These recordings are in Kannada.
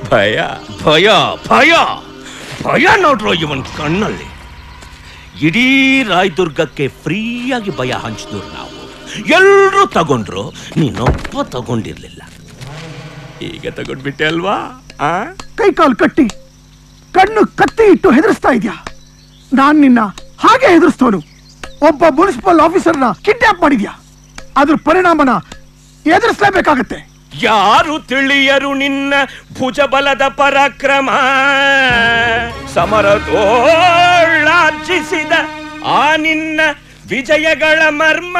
ಭಯ ಭಯ ಭಯ ಭಯ ನೋಡ್ರೋ ಇವನ್ ಕಣ್ಣಲ್ಲಿ ಇಡೀ ರಾಯದುರ್ಗಕ್ಕೆ ಫ್ರೀಯಾಗಿ ಭಯ ಹಂಚಿದ್ರು ನಾವು ಎಲ್ರೂ ತಗೊಂಡ್ರು ನೀನೊಬ್ಬ ತಗೊಂಡಿರ್ಲಿಲ್ಲ ಈಗ ತಗೊಂಡ್ಬಿಟ್ಟೆ ಅಲ್ವಾ ಆ ಕೈ ಕಾಲು ಕಟ್ಟಿ ಕಣ್ಣು ಕತ್ತಿ ಇಟ್ಟು ಹೆದರ್ಸ್ತಾ ಇದ್ಯಾ ನಾನ್ ನಿನ್ನ ಹಾಗೆ ಹೆದರ್ಸ್ತವನು ಒಬ್ಬ ಮುನ್ಸಿಪಲ್ ಆಫೀಸರ್ನ ಕಿಡ್ನಾಪ್ ಮಾಡಿದ್ಯಾ ಅದ್ರ ಪರಿಣಾಮನ ಎದುರಿಸಲೇಬೇಕಾಗತ್ತೆ ಯಾರು ತಿಳಿಯರು ನಿನ್ನ ಭುಜಬಲದ ಪರಾಕ್ರಮ ಸಮರದೋಳಾರ್ಜಿಸಿದ ಆ ನಿನ್ನ ವಿಜಯಗಳ ಮರ್ಮ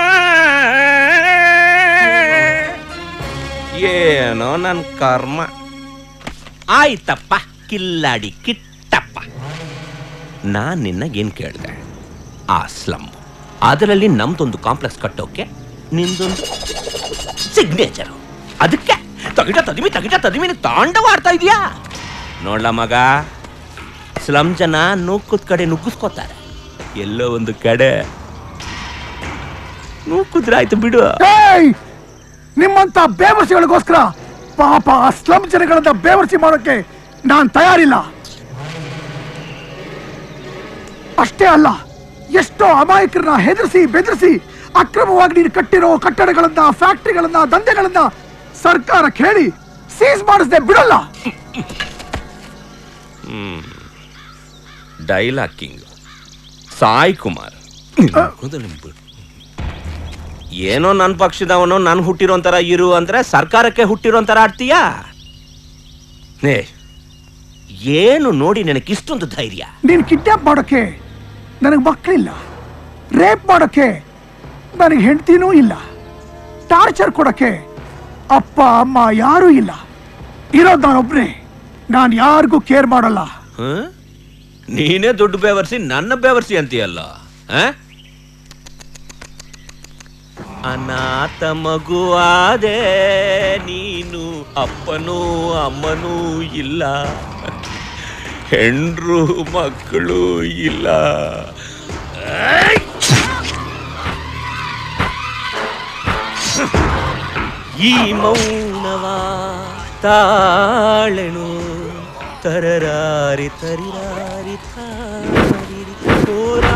ಏನೋ ನನ್ ಕರ್ಮ ಆಯ್ತಪ್ಪ ಕಿಲ್ಲಾಡಿ ಕಿಟ್ಟಪ್ಪ ನಾನ್ ನಿನ್ನಗೇನ್ ಕೇಳ್ದೆ ಆ ಸ್ಲಮ್ ಅದರಲ್ಲಿ ನಮ್ದೊಂದು ಕಾಂಪ್ಲೆಕ್ಸ್ ಕಟ್ಟೋಕೆ ನಿಂದೊಂದು ಸಿಗ್ನೇಚರು ಅದಕ್ಕೆ ತಗಿಟ ತದಿಮಿ ತಗಿಟ ತದಿಮಿ ತಾಂಡವಾಡ್ತಾ ಇದೀಯಾ ನೋಡ್ಲ ಮಗ ಸ್ಲಮ್ ಜನ ನುಗ್ಗದ ಕಡೆ ನುಗ್ಗಿಸ್ಕೋತಾರೆ ಎಲ್ಲೋ ಒಂದು ಕಡೆ ನುಗ್ಗಿದ್ರೆ ಆಯ್ತು ಬಿಡು ಏಯ್! ನಿಮ್ಮಂತ ಬೇವರ್ಸಿಗಳಿಗೋಸ್ಕರ ಪಾಪ ಆ ಸ್ಲಮ್ ಜನಗಳನ್ನ ಬೇವರ್ಸಿ ಮಾಡೋಕೆ ನಾನ್ ತಯಾರಿಲ್ಲ ಅಷ್ಟೇ ಅಲ್ಲ ಎಷ್ಟೋ ಅಮಾಯಕರನ್ನ ಹೆದರಿಸಿ ಬೆದರಿಸಿ ಅಕ್ರಮವಾಗಿ ನೀನು ಕಟ್ಟಿರೋ ಕಟ್ಟಡಗಳನ್ನ ಫ್ಯಾಕ್ಟರಿಗಳನ್ನ ದಂಧೆಗಳನ್ನ ಸರ್ಕಾರಕ್ಕೆ ಹೇಳಿ ಸೀಸ್ ಮಾಡಿಸದೆ ಬಿಡಲ್ಲ ಡೈಲಾಗ್ ಕಿಂಗ್ ಸಾಯಿ ಕುಮಾರ್ ಏನೋ ನನ್ನ ಪಕ್ಷದವನು ನಾನು ಹುಟ್ಟಿರೋಂಥರ ಇರು ಅಂದ್ರೆ ಸರ್ಕಾರಕ್ಕೆ ಹುಟ್ಟಿರೋಂಥರ ಆಡ್ತೀಯಾ ನೇ ಏನು ನೋಡಿ ನನಗೆ ಇಷ್ಟೊಂದು ಧೈರ್ಯ ನೀನು ಕಿಡ್ನಾಪ್ ಮಾಡೋಕೆ ನನಗೆ ಮಕ್ಕಳಿಲ್ಲ ರೇಪ್ ಮಾಡೋಕೆ ನನಗೆ ಹೆಂಡತಿನೂ ಇಲ್ಲ ಟಾರ್ಚರ್ ಕೊಡೋಕೆ ಅಪ್ಪ ಅಮ್ಮ ಯಾರೂ ಇಲ್ಲ ಇರೋದು ನಾನೊಬ್ನೇ ನಾನು ಯಾರಿಗೂ ಕೇರ್ ಮಾಡಲ್ಲ ಹ? ನೀನೇ ದುಡ್ಡು ಬೇವರ್ಸಿ ನನ್ನ ಬೇವರ್ಸಿ ಅಂತೀಯಲ್ಲ ಆ? ಅನಾಥ ಮಗುವಾದೆ ನೀನು ಅಪ್ಪನೂ ಅಮ್ಮನೂ ಇಲ್ಲ ಹೆಂಡ್ರು ಮಕ್ಕಳು ಇಲ್ಲ ಈ ಮೌನವ ತಾಳೆನು ತರರಾರಿ ತರಿರಾರಿ ತಾರಿರಿ ಕೋರ